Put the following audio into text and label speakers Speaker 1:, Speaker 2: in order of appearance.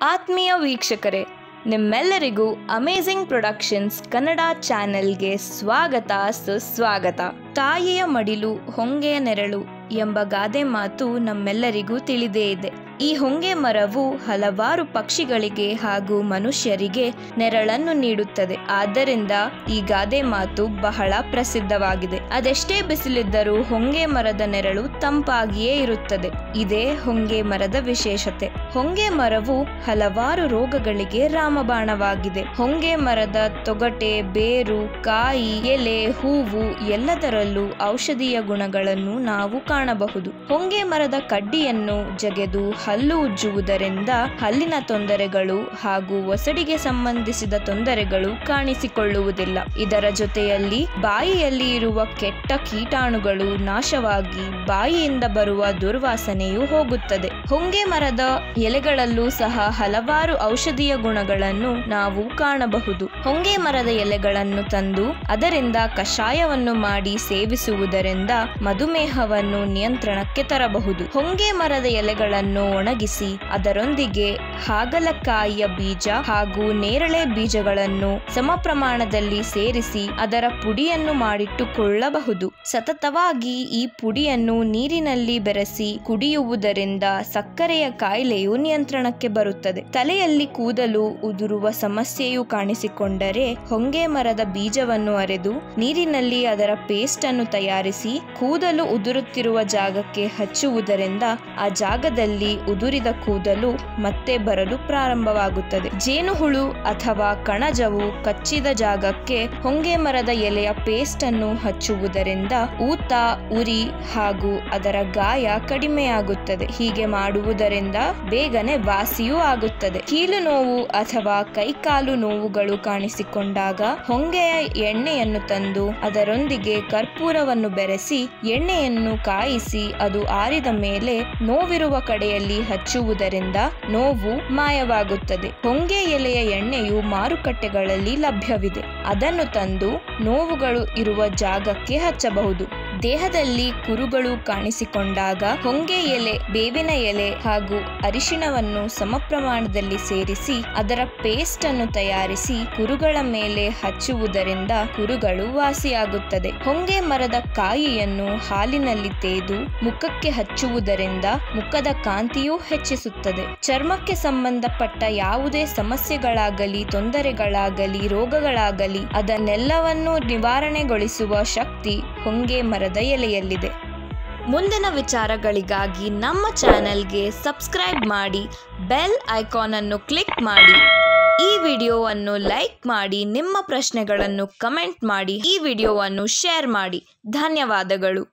Speaker 1: ಆತ್ಮೀಯ ವೀಕ್ಷಕರೇ ನಿಮ್ಮೆಲ್ಲರಿಗೂ ಅಮೇಝಿಂಗ್ ಪ್ರೊಡಕ್ಷನ್ಸ್ ಕನ್ನಡ ಚಾನೆಲ್ಗೆ ಸ್ವಾಗತ ಸುಸ್ವಾಗತ ತಾಯಿಯ ಮಡಿಲು ಹೊಂಗೆಯ ನೆರಳು ಎಂಬ ಗಾದೆ ಮಾತು ನಮ್ಮೆಲ್ಲರಿಗೂ ತಿಳಿದೇ ಇದೆ ಈ ಹೊಂಗೆ ಮರವು ಹಲವಾರು ಪಕ್ಷಿಗಳಿಗೆ ಹಾಗೂ ಮನುಷ್ಯರಿಗೆ ನೆರಳನ್ನು ನೀಡುತ್ತದೆ ಆದ್ದರಿಂದ ಈ ಗಾದೆ ಮಾತು ಬಹಳ ಪ್ರಸಿದ್ಧವಾಗಿದೆ ಅದೆಷ್ಟೇ ಬಿಸಿಲಿದ್ದರೂ ಹೊಂಗೆ ಮರದ ನೆರಳು ತಂಪಾಗಿಯೇ ಇರುತ್ತದೆ ಇದೇ ಹೊಂಗೆ ಮರದ ವಿಶೇಷತೆ ಹೊಂಗೆ ಮರವು ಹಲವಾರು ರೋಗಗಳಿಗೆ ರಾಮಬಾಣವಾಗಿದೆ ಹೊಂಗೆ ಮರದ ತೊಗಟೆ ಬೇರು ಕಾಯಿ ಎಲೆ ಹೂವು ಎಲ್ಲದರಲ್ಲೂ ಔಷಧೀಯ ಗುಣಗಳನ್ನು ನಾವು ಕಾಣಬಹುದು ಹೊಂಗೆ ಮರದ ಕಡ್ಡಿಯನ್ನು ಜಗೆದು ಹಲ್ಲು ಉಜ್ಜುವುದರಿಂದ ಹಲ್ಲಿನ ತೊಂದರೆಗಳು ಹಾಗೂ ಒಸಡಿಗೆ ಸಂಬಂಧಿಸಿದ ತೊಂದರೆಗಳು ಕಾಣಿಸಿಕೊಳ್ಳುವುದಿಲ್ಲ ಇದರ ಜೊತೆಯಲ್ಲಿ ಬಾಯಿಯಲ್ಲಿ ಇರುವ ಕೆಟ್ಟ ಕೀಟಾಣುಗಳು ನಾಶವಾಗಿ ಬಾಯಿಯಿಂದ ಬರುವ ದುರ್ವಾಸನೆಯು ಹೋಗುತ್ತದೆ ಹೊಂಗೆ ಮರದ ಎಲೆಗಳಲ್ಲೂ ಸಹ ಹಲವಾರು ಔಷಧೀಯ ಗುಣಗಳನ್ನು ನಾವು ಕಾಣಬಹುದು ಹೊಂಗೆ ಮರದ ಎಲೆಗಳನ್ನು ತಂದು ಅದರಿಂದ ಕಷಾಯವನ್ನು ಮಾಡಿ ಸೇವಿಸುವುದರಿಂದ ಮಧುಮೇಹವನ್ನು ನಿಯಂತ್ರಣಕ್ಕೆ ತರಬಹುದು ಹೊಂಗೆ ಮರದ ಎಲೆಗಳನ್ನು ಒಣಗಿಸಿ ಅದರೊಂದಿಗೆ ಹಾಗಲಕಾಯಿಯ ಬೀಜ ಹಾಗೂ ನೇರಳೆ ಬೀಜಗಳನ್ನು ಸಮ ಪ್ರಮಾಣದಲ್ಲಿ ಸೇರಿಸಿ ಅದರ ಪುಡಿಯನ್ನು ಮಾಡಿಟ್ಟುಕೊಳ್ಳಬಹುದು ಸತತವಾಗಿ ಈ ಪುಡಿಯನ್ನು ನೀರಿನಲ್ಲಿ ಬೆರೆಸಿ ಕುಡಿಯುವುದರಿಂದ ಸಕ್ಕರೆಯ ಕಾಯಿಲೆಯು ನಿಯಂತ್ರಣಕ್ಕೆ ಬರುತ್ತದೆ ತಲೆಯಲ್ಲಿ ಕೂದಲು ಉದುರುವ ಸಮಸ್ಯೆಯು ಕಾಣಿಸಿಕೊಂಡರೆ ಹೊಂಗೆ ಮರದ ಬೀಜವನ್ನು ಅರೆದು ನೀರಿನಲ್ಲಿ ಅದರ ಪೇಸ್ಟ್ ಅನ್ನು ತಯಾರಿಸಿ ಕೂದಲು ಉದುರುತ್ತಿರುವ ಜಾಗಕ್ಕೆ ಹಚ್ಚುವುದರಿಂದ ಆ ಜಾಗದಲ್ಲಿ ಉದುರಿದ ಕೂದಲು ಮತ್ತೆ ಬರಲು ಪ್ರಾರಂಭವಾಗುತ್ತದೆ ಜೇನುಹುಳು ಅಥವಾ ಕಣಜವು ಕಚ್ಚಿದ ಜಾಗಕ್ಕೆ ಹೊಂಗೆ ಮರದ ಎಲೆಯ ಪೇಸ್ಟ್ ಅನ್ನು ಹಚ್ಚುವುದರಿಂದ ಊತ ಉರಿ ಹಾಗೂ ಅದರ ಗಾಯ ಕಡಿಮೆಯಾಗುತ್ತದೆ ಹೀಗೆ ಮಾಡುವುದರಿಂದ ಬೇಗನೆ ವಾಸಿಯೂ ಆಗುತ್ತದೆ ಕೀಲು ನೋವು ಅಥವಾ ಕೈಕಾಲು ನೋವುಗಳು ಕಾಣಿಸಿಕೊಂಡಾಗ ಹೊಂಗೆಯ ಎಣ್ಣೆಯನ್ನು ತಂದು ಅದರೊಂದಿಗೆ ಕರ್ಪೂರವನ್ನು ಬೆರೆಸಿ ಎಣ್ಣೆಯನ್ನು ಕಾಯಿಸಿ ಅದು ಆರಿದ ಮೇಲೆ ನೋವಿರುವ ಕಡೆಯಲ್ಲಿ ಹಚ್ಚುವುದರಿಂದ ನೋವು ಮಾಯವಾಗುತ್ತದೆ ಹೊಂಗೆ ಎಲೆಯ ಎಣ್ಣೆಯು ಮಾರುಕಟ್ಟೆಗಳಲ್ಲಿ ಲಭ್ಯವಿದೆ ಅದನ್ನು ತಂದು ನೋವುಗಳು ಇರುವ ಜಾಗಕ್ಕೆ ಹಚ್ಚಬಹುದು ದೇಹದಲ್ಲಿ ಕುರುಗಳು ಕಾಣಿಸಿಕೊಂಡಾಗ ಹೊಂಗೆ ಎಲೆ ಬೇವಿನ ಎಲೆ ಹಾಗೂ ಅರಿಶಿಣವನ್ನು ಸಮ ಪ್ರಮಾಣದಲ್ಲಿ ಸೇರಿಸಿ ಅದರ ಪೇಸ್ಟ್ ಅನ್ನು ತಯಾರಿಸಿ ಕುರುಗಳ ಮೇಲೆ ಹಚ್ಚುವುದರಿಂದ ಕುರುಗಳು ವಾಸಿಯಾಗುತ್ತದೆ ಹೊಂಗೆ ಮರದ ಕಾಯಿಯನ್ನು ಹಾಲಿನಲ್ಲಿ ತೇದು ಮುಖಕ್ಕೆ ಹಚ್ಚುವುದರಿಂದ ಮುಖದ ಕಾಂತಿಯೂ ಹೆಚ್ಚಿಸುತ್ತದೆ ಚರ್ಮಕ್ಕೆ ಸಂಬಂಧಪಟ್ಟ ಯಾವುದೇ ಸಮಸ್ಯೆಗಳಾಗಲಿ ತೊಂದರೆಗಳಾಗಲಿ ರೋಗಗಳಾಗಲಿ ಅದನ್ನೆಲ್ಲವನ್ನೂ ನಿವಾರಣೆಗೊಳಿಸುವ ಶಕ್ತಿ ಹೊಂಗೆ ಮರದ ಎಲೆಯಲ್ಲಿದೆ ಮುಂದಿನ ವಿಚಾರಗಳಿಗಾಗಿ ನಮ್ಮ ಚಾನೆಲ್ಗೆ ಸಬ್ಸ್ಕ್ರೈಬ್ ಮಾಡಿ ಬೆಲ್ ಐಕಾನ್ ಅನ್ನು ಕ್ಲಿಕ್ ಮಾಡಿ ಈ ವಿಡಿಯೋವನ್ನು ಲೈಕ್ ಮಾಡಿ ನಿಮ್ಮ ಪ್ರಶ್ನೆಗಳನ್ನು ಕಮೆಂಟ್ ಮಾಡಿ ಈ ವಿಡಿಯೋವನ್ನು ಶೇರ್ ಮಾಡಿ ಧನ್ಯವಾದಗಳು